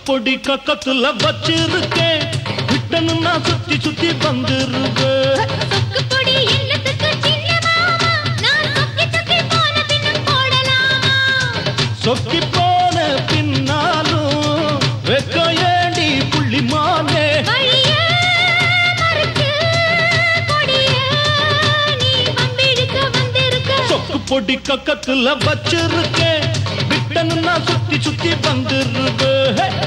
பொடி கக்கத்துல வச்சிருக்கேன் விட்டனும் நான் சுத்தி சுத்தி வந்துருவேன் சொக்கு பொடி என்னத்துக்கு சின்ன மாமா நான் சொக்கி சொக்கி போன பின்னும் போடலாமா சொக்கி போன பின்னாலும் வெக்க ஏண்டி புள்ளிமானே வழியே மறுத்து கொடியே நீ வம்பிழுக்க வந்திருக்க சொக்கு பொடி கக்கத்துல வச்சிருக்கேன் விட்டனும் நான் சுத்தி சுத்தி வந்துருவேன்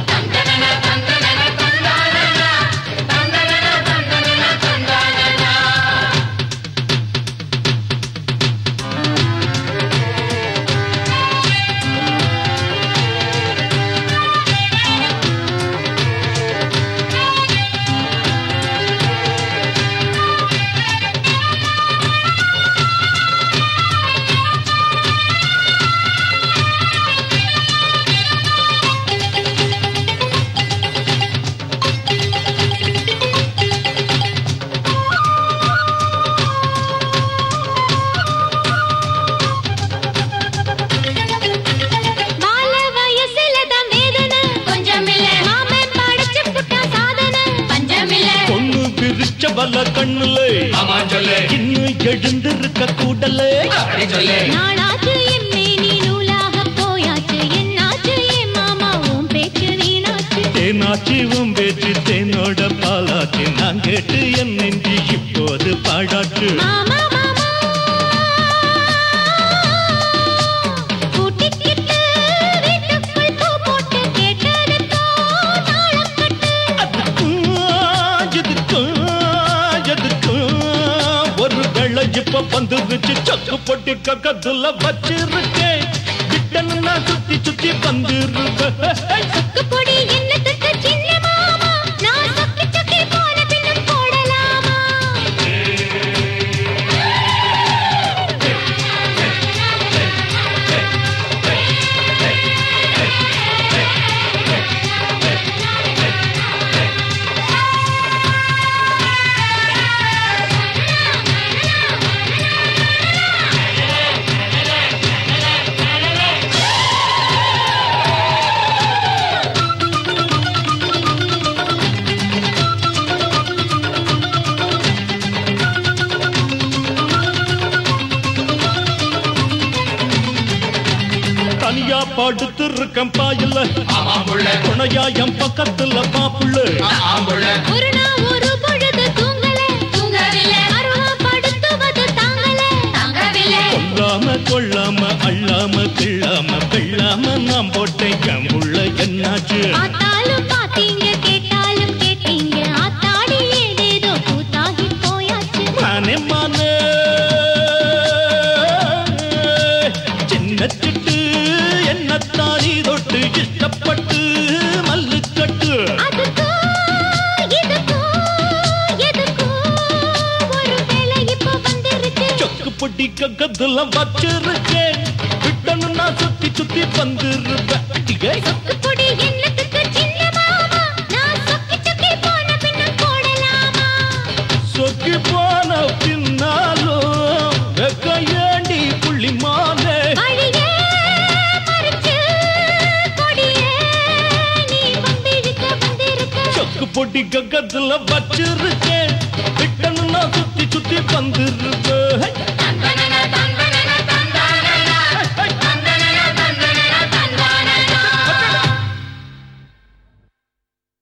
பால வயசுல தான் வேதனை கொஞ்சமில்ல மாமன் படைச்சு புட்டா சாதனை பஞ்சமில்ல பொண்ணு பிரிச்ச வல்ல கண்ணுல ஆமா சொல்லு இன்னும் எழுந்திருக்க கூடலே அப்படி சொல்லு நாளாச்சு எம்மே நீ நூலாக போயாச்சு என்னாச்சு என் மாமா உன் பேச்சு வீணாச்சு தேனாச்சி உன் பேச்சு தேனோட பாலாச்சு நான் கேட்டு என் நெஞ்சு இப்போது பாடாச்சு மாமா மாமா கூட்டிக்கிட்டு வீட்டுக்குள் பூ போட்டு கேட்டதுக்கோ தாளம் கட்டு அதுக்கும் இதுக்கும் எதுக்கும் ஒரு வெள்ளை இப்ப வந்துருச்சு சக்கு பொட்டி கக்கத்துல வச்சிருக்கேன் கிட்டன்னு நான் சுத்தி சுத்தி வந்துருவேன் சொக்கு பொடி என்னத்துக்கு சின்ன மாமா நான் சொக்கி சொக்கி போன பின்னும் போடலாமா தனியா படுத்து இருக்கேன் பாயில ஆமா புள்ள துணையா என் பக்கத்துல பாப்புள்ள ஆமா புள்ள ஒரு நாள் ஒரு பொழுது தூங்கல தூங்கவில்லை அருவா படுத்துவது தாங்கல தாங்கவில்லை கொல்லாம கொள்ளாம அள்ளாம கிள்ளாம வெள்ளாம நான் போட்டேன் என் உள்ள என்னாச்சு பார்த்தாலும் பார்த்தீங்க கேட்டாலும் கேட்டீங்க ஆத்தாடி ஏதேதோ கூத்தாகி போயாச்சு மானே மானே சின்ன சிட்டு என்ன தாடி தொட்டு இஷ்டப்பட்டு மல்லு கட்டு அதுக்கோ இதுக்கோ எதுக்கோ ஒரு வேலை இப்போ வந்துருச்சு சொக்கு பொட்டி கக்கத்துல வச்சிருக்கேன் விட்டனு நான் சுத்தி சுத்தி வந்துருவேன் ஏய், சொக்கு பொடி என்னத்துக்கு சின்ன மாமா நான் சொக்கி சொக்கி போன பின்னும் போடலாமா சொக்கி போன பின்னாலும் வெக்க ஏண்டி புள்ளிமானே வழியே மறிச்சு கொடியே நீ வம்பிழுக்க வந்திருக்க சொக்கு பொட்டி கக்கத்துல வச்சிருக்கேன் விட்டனு நான் சுத்தி சுத்தி வந்துருவேன்